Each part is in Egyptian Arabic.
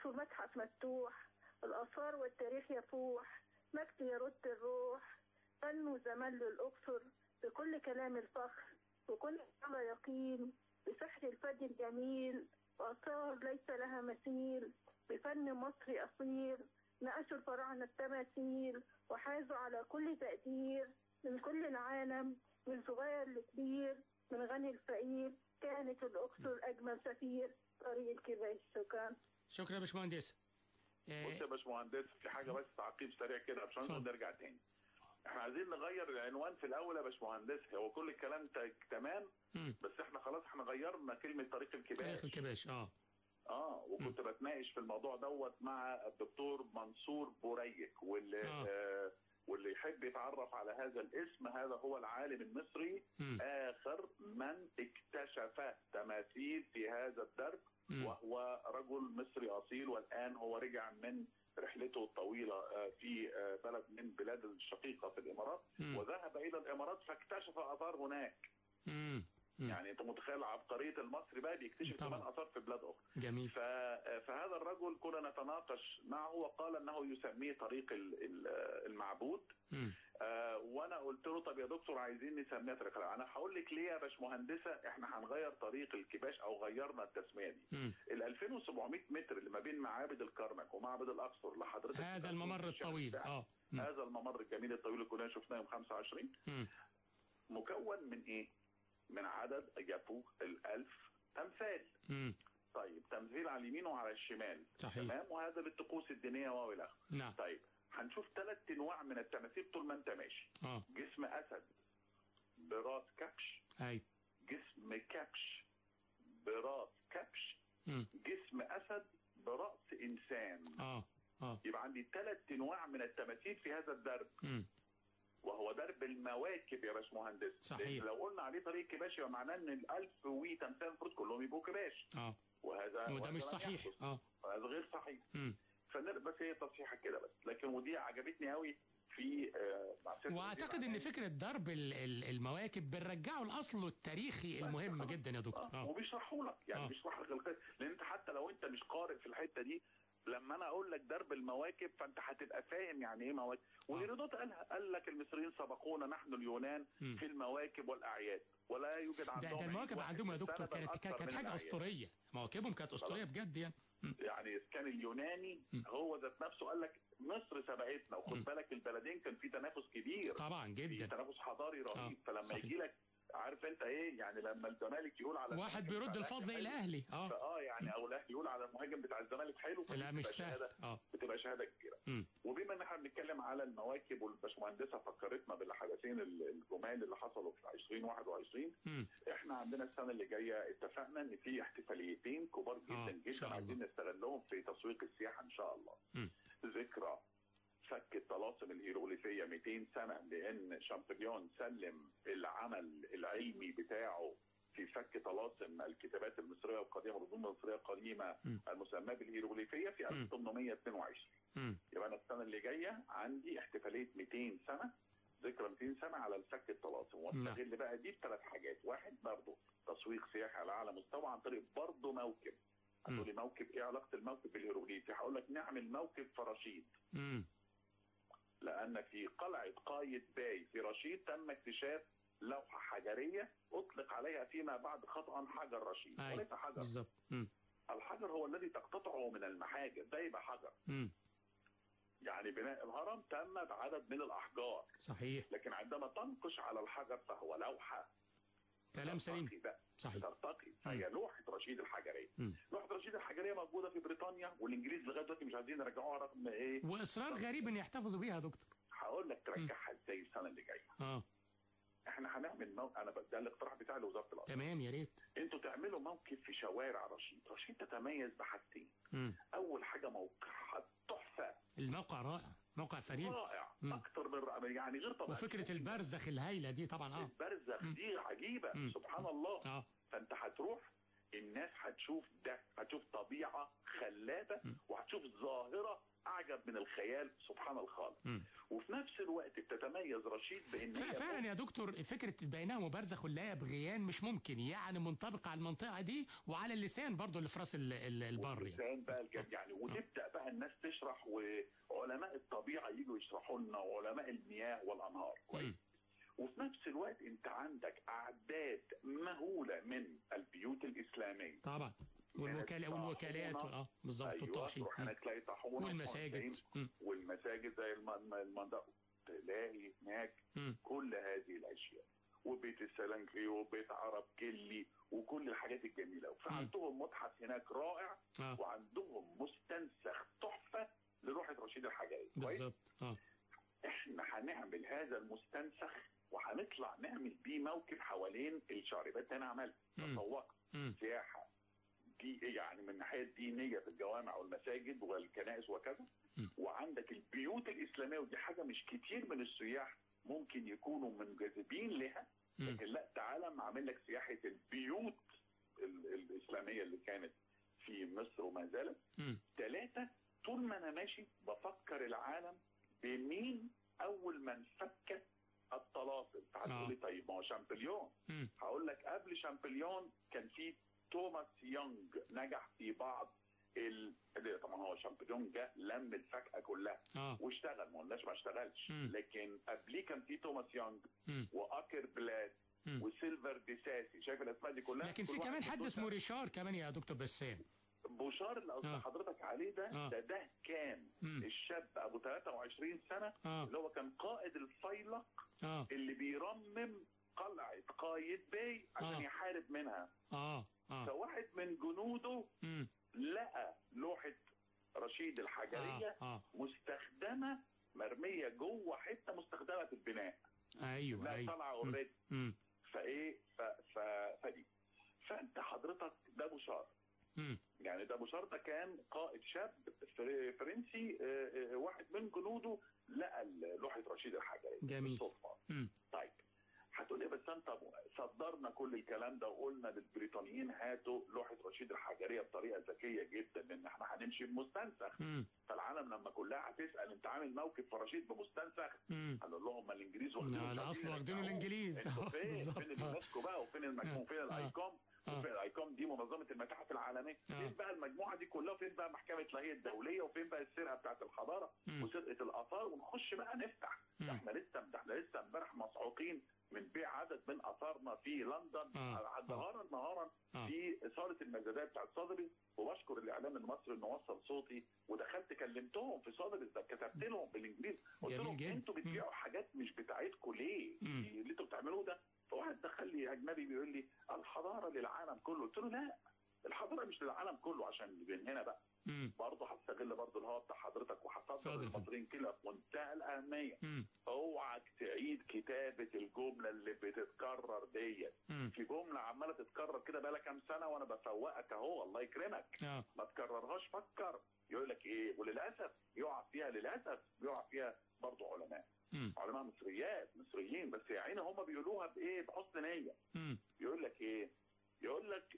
الأقصر متحف مفتوح الآثار والتاريخ يفوح مجد يرد الروح فن وزمان للأقصر بكل كلام الفخر وكل على يقين بسحر الفن الجميل وآثار ليس لها مثيل بفن مصري أصيل نقشوا الفراعنة التماثيل وحازوا على كل تقدير من كل العالم من صغير لكبير من غني الفقير كانت الأقصر أجمل سفير طريق الكباش شكرا شكرا يا باشمهندس آه، بص يا باشمهندس في حاجه بس تعقيب سريع كده عشان اتفضل. نرجع تاني احنا عايزين نغير العنوان في الاول يا باشمهندس هو كل الكلام ت- تمام مم. بس احنا خلاص احنا غيرنا كلمه طريق تاريخ الكباش الكباش اه اه وكنت بتناقش في الموضوع دوت مع الدكتور منصور بوريك واللي آه. آه. واللي يحب يتعرف على هذا الاسم هذا هو العالم المصري مم. اخر من اكتشف تماثيل في هذا الدرب مم. وهو رجل مصري اصيل والان هو رجع من رحلته الطويله آه، في آه، بلد من بلاد الشقيقه في الامارات مم. وذهب الى الامارات فاكتشف اثار هناك مم. مم. يعني انت متخيل عبقريه المصري بقى بيكتشف طبعا. كمان اثار في بلاد اخرى جميل ف- فهذا الرجل كنا نتناقش معه وقال انه يسميه طريق ال- ال- المعبود مم. آه وانا قلت له طب يا دكتور عايزين نسميها طريق الع- انا هقول لك ليه يا باشمهندسه احنا هنغير طريق الكباش او غيرنا التسميه دي مم. ال 2700 متر اللي ما بين معابد الكرنك ومعبد الاقصر اللي حضرتك هذا بتسميه الممر في الشارع الطويل بتاعك. اه مم. هذا الممر الجميل الطويل اللي كنا شفناه يوم 25 مم. مكون من ايه؟ من عدد يفوق الألف تمثال مم. طيب تمثيل على اليمين وعلى الشمال صحيح. تمام وهذا للطقوس الدينيه والى اخره نعم طيب هنشوف ثلاث انواع من التماثيل طول ما انت ماشي اه جسم اسد براس كبش اي جسم كبش براس كبش مم. جسم اسد براس انسان اه اه يبقى عندي ثلاث انواع من التماثيل في هذا الدرب مم. وهو درب المواكب يا باشمهندس صحيح. لأن لو قلنا عليه طريق كباش يبقى معناه ان الالف وتمثال المفروض كلهم يبقوا كباش اه وهذا وده وهذا مش لم صحيح يحدث. اه وهذا غير صحيح مم. فنر بس هي تصحيحه كده بس لكن ودي عجبتني قوي في آه، مع سيادة واعتقد الوزير ان عن- فكره ضرب ال- ال- المواكب بنرجعه لاصله التاريخي المهم جدا يا دكتور آه. اه وبيشرحوا لك يعني آه. بيشرح لك القصه لان انت حتى لو انت مش قارئ في الحته دي لما انا اقول لك درب المواكب فانت هتبقى فاهم يعني ايه مواكب وهيرودوت قالها قال لك المصريين سبقونا نحن اليونان مم. في المواكب والاعياد ولا يوجد ده عندهم ده عيد المواكب واحد عندهم يا في السنة دكتور بل كانت أكثر كانت من كانت حاجه الأعياد. اسطوريه مواكبهم كانت اسطوريه بجد يعني مم. يعني كان اليوناني مم. هو ذات نفسه قال لك مصر سبقتنا وخد مم. بالك البلدين كان في تنافس كبير طبعا في جدا تنافس حضاري رهيب آه، فلما صحيح. يجي لك عارف انت ايه يعني لما الزمالك يقول على واحد المهاجم بيرد بتاع الفضل الأهلي الى حلو، اهلي اه فاه يعني او الاهلي يقول على المهاجم بتاع الزمالك حلو لا مش بتبقى سهل شهادة- اه بتبقى شهاده كبيره مم. وبما ان احنا بنتكلم على المواكب والباشمهندسه فكرتنا بالحدثين ال- الجمال اللي حصلوا في 2021 مم. احنا عندنا السنه اللي جايه اتفقنا ان في احتفاليتين كبار آه، جدا إن جدا شاء الله. عايزين نستغلهم في تسويق السياحه ان شاء الله مم. ذكرى فك الطلاسم الهيروغليفيه 200 سنه لان شامبليون سلم العمل العلمي بتاعه في فك طلاسم الكتابات المصريه القديمه والرسوم المصريه القديمه م. المسماه بالهيروغليفيه في 1822 مم. يبقى انا السنه اللي جايه عندي احتفاليه 200 سنه ذكرى 200 سنه على الفك الطلاسم واستغل بقى دي بثلاث حاجات واحد برضه تسويق سياحي على اعلى مستوى عن طريق برضه موكب هتقولي موكب ايه علاقه الموكب بالهيروغليفي هقول لك نعمل موكب في رشيد مم. لان في قلعه قايد باي في رشيد تم اكتشاف لوحه حجريه اطلق عليها فيما بعد خطا حجر رشيد اي وليس حجر بالظبط مم. الحجر هو الذي تقتطعه من المحاجر ده يبقى حجر مم. يعني بناء الهرم تم بعدد من الاحجار صحيح لكن عندما تنقش على الحجر فهو لوحه كلام سليم ترتقي بقى صحيح ترتقي فهي لوحه رشيد الحجريه مم. لوحه رشيد الحجريه موجوده في بريطانيا والانجليز لغايه دلوقتي مش عايزين يرجعوها رغم ايه واصرار غريب ان يحتفظوا بيها يا دكتور هقول لك ترجعها ازاي السنه اللي جايه اه احنا هنعمل مو... انا ب- ده الاقتراح بتاعي لوزاره الاثار تمام يا ريت انتوا تعملوا موقف في شوارع رشيد رشيد تتميز بحاجتين مم. اول حاجه موقعها تحفه الموقع رائع موقع فريد رائع مم. اكتر من رائع. يعني غير طبيعي وفكره البرزخ الهايله دي طبعا اه البرزخ دي عجيبه مم. سبحان الله اه فانت هتروح الناس هتشوف ده هتشوف طبيعه خلابه وهتشوف ظاهره اعجب من الخيال سبحان الخالق مم. وفي نفس الوقت بتتميز رشيد بان هي ف- فعلا يا دكتور فكره بينها مبارزه خلايا بغيان مش ممكن يعني منطبقه على المنطقه دي وعلى اللسان برضو اللي في راس ال- ال- البر يعني. واللسان بقى الجد يعني وتبدا بقى الناس تشرح وعلماء الطبيعه يجوا يشرحوا لنا وعلماء المياه والانهار كويس مم. وفي نفس الوقت انت عندك اعداد مهوله من البيوت الاسلاميه طبعا والوكالات والوكالات اه بالظبط ايوه والطواحين تروح مم. هناك تلاقي طاحونه والمساجد مم. والمساجد زي الم- المنطقه تلاقي هناك مم. كل هذه الاشياء وبيت السلنكي وبيت عرب كلي وكل الحاجات الجميله فعندهم متحف هناك رائع اه وعندهم مستنسخ تحفه لروحه رشيد الحجري كويس بالظبط اه احنا هنعمل هذا المستنسخ وهنطلع نعمل بيه موكب حوالين الشعربات اللي انا عملت مم. تسوق مم. سياحه دي يعني من الناحيه الدينيه في الجوامع والمساجد والكنائس وكذا مم. وعندك البيوت الاسلاميه ودي حاجه مش كتير من السياح ممكن يكونوا منجذبين لها مم. لكن لا تعالى اعمل لك سياحه البيوت ال- الاسلاميه اللي كانت في مصر وما زالت مم. ثلاثة طول ما أنا ماشي بفكر العالم بمين أول من فك الطلاسم هتقول لي طيب ما هو شامبليون مم. هقول لك قبل شامبليون كان في توماس يونغ نجح في بعض ال... طبعا هو شامبليون جه لم الفاكهه كلها اه واشتغل ما قلناش ما اشتغلش مم. لكن قبليه كان في توماس يونغ مم. واكر بلاد مم. وسيلفر ديساسي شايف الاسماء دي كلها لكن كل في واحد كمان حد له اسمه ريشار كمان يا دكتور بسام بوشار اللي قصد آه. حضرتك عليه ده آه. ده ده كان مم. الشاب ابو 23 سنه اه اللي هو كان قائد الفيلق اه اللي بيرمم قلعه قايد باي عشان آه. يحارب منها اه اه فواحد من جنوده مم. لقى لوحه رشيد الحجريه اه اه مستخدمه مرميه جوه حته مستخدمه في البناء ايوه لا ايوه طالعه مم. اوريدي مم. فايه ف ف فدي فانت حضرتك ده بوشار مم. يعني ده بوشار ده كان قائد شاب فر- فرنسي آه، آه، واحد من جنوده لقى لوحه رشيد الحجري جميل. بالصدفه مم. طيب هتقول لي بس انت صدرنا كل الكلام ده وقلنا للبريطانيين هاتوا لوحه رشيد الحجريه بطريقه ذكيه جدا لان احنا هنمشي بمستنسخ مم. فالعالم لما كلها هتسال انت عامل موكب في رشيد بمستنسخ مم. هنقول لهم ما الانجليز لا، لا، أصل واخدينه الإنجليز. انتوا آه، فين بالظبط. فين اليونسكو بقى وفين المجموعه وفين آه. الايكوم آه. وفين الايكوم دي منظمه المتاحف العالميه آه. فين بقى المجموعه دي كلها وفين بقى محكمه الهيئه الدوليه وفين بقى السرقه بتاعت الحضاره مم. وسرقه الاثار ونخش بقى نفتح مم. ده احنا لسه ده احنا لسه امبارح مصعوقين من بيع عدد من اثارنا في لندن آه. نهارا نهارا آه. في صاله المزادات بتاعت صدري وبشكر الاعلام المصري انه وصل صوتي ودخلت كلمتهم في صدري ده كتبت لهم بالانجليزي قلت جميل لهم جدا. انتوا بتبيعوا حاجات مش بتاعتكم ليه؟ مم. اللي انتوا بتعملوه ده فواحد دخل لي اجنبي بيقول لي الحضاره للعالم كله قلت له لا الحضاره مش للعالم كله عشان من هنا بقى مم. برضه هستغل برضه الهواء بتاع حضرتك وهصدر اتفضل. المصريين كده في منتهى الاهميه مم. اوعك تعيد كتابه الجمله اللي بتتكرر ديت مم. في جمله عماله تتكرر كده بقى كام سنه وانا بفوقك اهو الله يكرمك اه ما تكررهاش فكر يقول لك ايه وللاسف يقع فيها للاسف يقع فيها برضه علماء مم. علماء مصريات مصريين بس يا عيني هم بيقولوها بايه بحسن نيه مم. يقول لك ايه يقول لك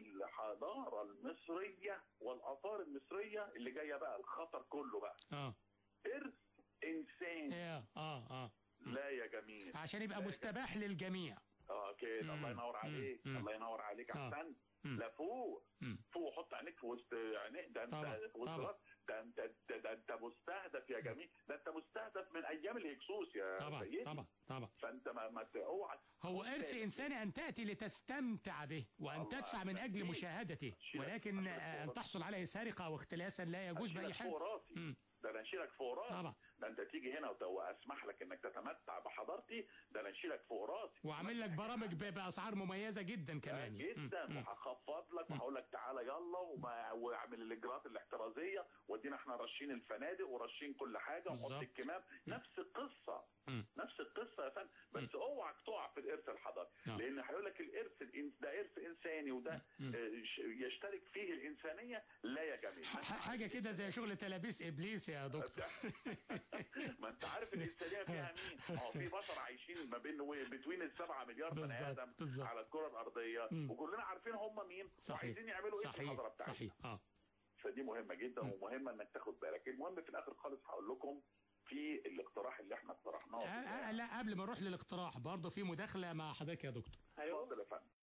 الحضاره المصريه والاثار المصريه اللي جايه بقى الخطر كله بقى اه ارث انساني اه اه اه لا يا جميل عشان يبقى مستباح للجميع اه كده مم. الله ينور عليك مم. الله ينور عليك آه. احسن مم. لا فوق مم. فوق حط عينيك في وسط عينيك ده انت طبعا، في وسط طبعا. راس- ده انت ده, ده انت مستهدف يا جميل ده انت مستهدف من ايام الهكسوس يا طبعا سيدي طبعا طبعا فانت ما, ما ت- اوعى هو إرث إنساني أن تأتي لتستمتع به وأن الله تدفع من أجل أكيد. مشاهدته أشيلك- ولكن أشيلك آه، أن فوق تحصل عليه سرقة أو اختلاسا لا يجوز بأي أشيلك حال فوق راسي مم. ده انا اشيلك فوق راسي طبعا ده انت تيجي هنا وت- واسمح لك انك تتمتع بحضارتي ده انا اشيلك فوق راسي وعامل لك برامج ب- بأسعار مميزة جدا كمان جدا مم. مم. وهخفض لك وهقول لك تعالى يلا وما- واعمل الاجراءات الاحترازيه ودينا احنا راشين الفنادق وراشين كل حاجه ونحط بالظبط. الكمام نفس القصه مم. نفس القصه يا فندم بس اوعك تقع في الارث الحضاري آه. لان هيقول لك الارث الإنس- ده ارث انساني وده مم. آه، ش- يشترك فيه الانسانيه لا يا جميل ح- ح- حاجة كده زي شغل تلابيس إبليس يا دكتور ما انت عارف الانسانيه فيها مين؟ ما هو في بشر عايشين ما بين بين السبعة مليار بني بالظبط، ادم بالظبط. على الكره الارضيه مم. وكلنا عارفين هم مين صحيح وعايزين يعملوا ايه في صحيح الحضاره بتاعتنا صحيح اه فدي مهمه جدا مم. ومهمه انك تاخد بالك المهم في الاخر خالص هقول لكم في الاقتراح اللي احنا اقترحناه آه، آه، لا قبل ما نروح للاقتراح برضه في مداخله مع حضرتك يا دكتور اتفضل يا فندم